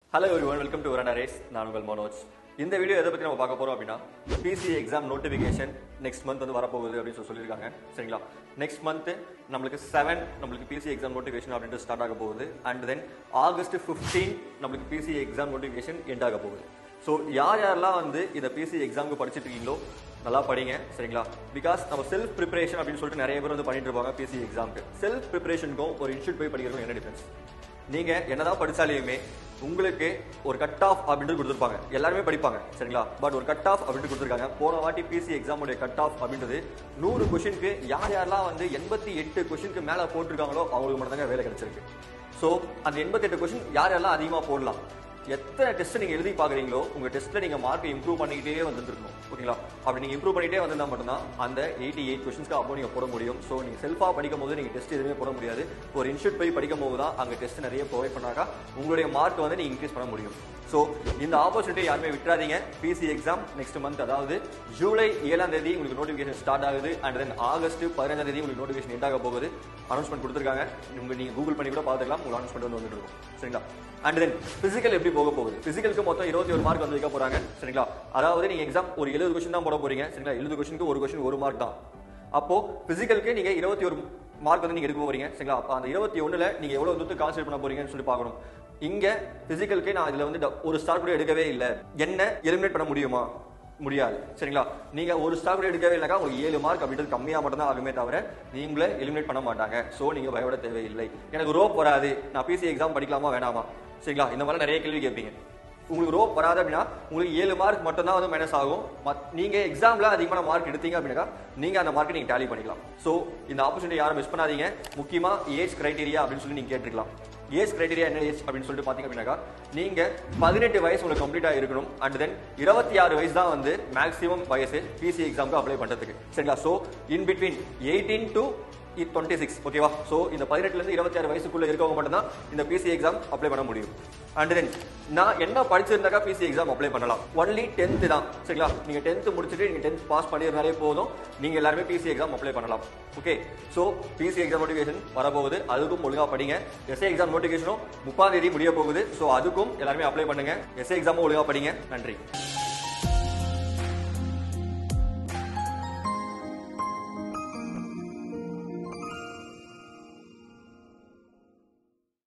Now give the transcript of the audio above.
hello everyone welcome to Veranda Race நான் உங்கள் மனோஜ் இந்த வீடியோ எதை பற்றி நம்ம பார்க்க போறோம் அப்படின்னா PC exam notification next month வந்து வரப்போகுது அப்படின்னு சொல்லி சொல்லியிருக்காங்க சரிங்களா நெக்ஸ்ட் மந்த் நம்மளுக்கு செவன் நம்மளுக்கு பிசி எக்ஸாம் நோட்டிஃபிகேஷன் அப்படின்ட்டு ஸ்டார்ட் ஆக போகுது அண்ட் தென் ஆகஸ்ட் ஃபிஃப்டீன் நம்மளுக்கு பிசி எக்ஸாம் நோட்டிஃபிகேஷன் எண்ட் ஆக போகுது ஸோ யார் யாரெல்லாம் வந்து இந்த பிசி எக்ஸாமுக்கு படிச்சுட்டு இருக்கீங்களோ நல்லா படிங்க சரிங்களா பிகாஸ் நம்ம செல்ஃப் ப்ரிப்பரேஷன் அப்படின்னு சொல்லிட்டு நிறைய பேர் வந்து பண்ணிட்டு இருப்பாங்க பிசி எக்ஸாமுக்கு செல்ஃப் ப்ரிப்பரேஷனுக்கும் ஒரு இன்ஸ்டியூட் போய் படிக்கிறதுக்கும் என்ன டிஃபரன்ஸ் நீங்க என்னதான் படிச்சாலையுமே உங்களுக்கு ஒரு கட் ஆஃப் அப்படின்ட்டு கொடுத்துருப்பாங்க எல்லாருமே படிப்பாங்க சரிங்களா பட் ஒரு கட் ஆஃப் அப்படின்ட்டு கொடுத்துருக்காங்க போன வாட்டி பிசி எக்ஸாமுடைய கட் ஆஃப் அப்படின்றது நூறு கொஷினுக்கு யார் யாரெல்லாம் வந்து எண்பத்தி எட்டு கொஷினுக்கு மேல போட்டிருக்காங்களோ அவங்களுக்கு மட்டும்தாங்க வேலை கிடைச்சிருக்கு ஸோ அந்த எண்பத்தி எட்டு கொஷின் யார் யாரெல்லாம் அதிகமாக போடலாம் எத்தனை டெஸ்ட் நீங்க எழுதி பாக்குறீங்களோ உங்க டெஸ்ட்ல நீங்க மார்க் இம்ப்ரூவ் பண்ணிக்கிட்டே வந்துட்டு இருக்கணும் ஓகேங்களா அப்படி நீங்க இம்ப்ரூவ் பண்ணிட்டே வந்திருந்தா மட்டும்தான் அந்த எயிட்டி எயிட் கொஸ்டின்ஸ்க்கு அப்போ நீங்க போட முடியும் ஸோ நீங்க செல்ஃபா படிக்கும் போது நீங்க டெஸ்ட் எதுவுமே போட முடியாது ஒரு இன்ஸ்டியூட் போய் படிக்கும் போது தான் அங்க டெஸ்ட் நிறைய ப்ரொவைட் பண்ணாக்கா உங்களுடைய மார்க் வந்து நீங்க இன்க்ரீஸ் பண்ண முடியும் ஸோ இந்த ஆப்பர்ச்சுனிட்டி யாருமே விட்டுறாதீங்க பிசி எக்ஸாம் நெக்ஸ்ட் மந்த் அதாவது ஜூலை ஏழாம் தேதி உங்களுக்கு நோட்டிஃபிகேஷன் ஸ்டார்ட் ஆகுது அண்ட் தென் ஆகஸ்ட் பதினஞ்சாம் தேதி உங்களுக்கு நோட்டிஃபிகேஷன் எண்ட் ஆக போகுது அனௌன்ஸ்மெண்ட் கொடுத்துருக்காங்க உங்க நீங்க கூகுள் பண்ணி கூட பார்த்துக்கலாம் உங்களுக்கு அனௌன்ஸ்மெண்ட் வந்து வந்துட்டு இருக்கும் சரிங்களா அண்ட் தென் பிசிக்கல் எப்படி போக போகுது பிசிக்கலுக்கு மொத்தம் இருபத்தி ஒரு மார்க் வந்து வைக்க போறாங்க சரிங்களா அதாவது நீங்க எக்ஸாம் ஒரு எழுபது கொஸ்டின் தான் போட போறீங்க சரிங்களா எழுபது கொஸ்டினுக்கு ஒரு கொஸ்டின் ஒரு மார்க் தான் அப்போ பிசிக்கலுக்கு நீங்க இருபத்தி ஒரு மார்க் வந்து நீங்க எடுக்க போறீங்க சரிங்களா அப்ப அந்த இருபத்தி ஒண்ணுல நீங்க எவ்வளவு தூரத்துக்கு கான்சென்ட்ரேட் பண்ண போறீங்கன்னு சொல்லி பார்க்கணும் இங்க பிசிக்கலுக்கு நான் இதுல வந்து ஒரு ஸ்டார் கூட எடுக்கவே இல்லை என்ன எலிமினேட் பண்ண முடியுமா முடியாது சரிங்களா நீங்க ஒரு ஸ்டார் கூட எடுக்கவே இல்லைக்கா உங்களுக்கு ஏழு மார்க் அப்படின்றது கம்மியா மட்டும் தான் ஆகுமே தவிர நீங்களே எலிமினேட் பண்ண மாட்டாங்க சோ நீங்க பயப்பட தேவையில்லை எனக்கு ரோப் வராது நான் பிசி எக்ஸாம் படிக்கலாமா வேணாமா சரிங்களா இந்த மாதிரி நிறைய கேள்வி கேட்பீங்க உங்களுக்கு ரோப் வராது அப்படின்னா உங்களுக்கு ஏழு மார்க் மட்டும் தான் வந்து மைனஸ் ஆகும் மத்- நீங்க எக்ஸாம்ல அதிகமான மார்க் எடுத்தீங்க அப்படின்னா நீங்க அந்த மார்க்கை நீங்க டேலி பண்ணிக்கலாம் சோ இந்த ஆப்பர்ச்சுனிட்டி யாரும் மிஸ் பண்ணாதீங்க முக்கியமா ஏஜ் கிரைட்டீரியா அப்படின்னு சொல்லி நீங்க கேட்டிருக்கலாம் ஏஜ் கிரைட்டீரியா என்ன ஏஜ் அப்படின்னு சொல்லிட்டு பாத்தீங்க அப்படின்னாக்கா நீங்க பதினெட்டு வயசு உங்களுக்கு கம்ப்ளீட்டா இருக்கணும் அண்ட் தென் இருபத்தி ஆறு வயசு தான் வந்து மேக்ஸிமம் வயசு பிசி எக்ஸாமுக்கு அப்ளை பண்றதுக்கு சரிங்களா so in between eighteen to twenty six ஓகேவா ஸோ இந்த பதினெட்டுல இருந்து இருபத்தி ஆறு வயசுக்குள்ள இருக்கவங்க மட்டும்தான் இந்த பிசி எக்ஸாம் அப்ளை பண்ண முடியும் அண்ட் தென் நான் என்ன படிச்சிருந்தாக்கா பிசி எக்ஸாம் அப்ளை பண்ணலாம் ஒன்லி டென்த் தான் சரிங்களா நீங்க டென்த் முடிச்சுட்டு நீங்க டென்த் பாஸ் பண்ணியிருந்தாலே போதும் நீங்க எல்லாருமே பிசி எக்ஸாம் அப்ளை பண்ணலாம் okay so PC exam notification வரப்போகுது அதுக்கும் ஒழுங்கா படிங்க எஸ்ஏ எக்ஸாம் நோட்டிஃபிகேஷனும் முப்பாம் தேதி முடிய போகுது ஸோ அதுக்கும் எல்லாருமே அப்ளை பண்ணுங்க எஸ்ஏ எக்ஸாமும் ஒழுங்கா படிங்க நன்றி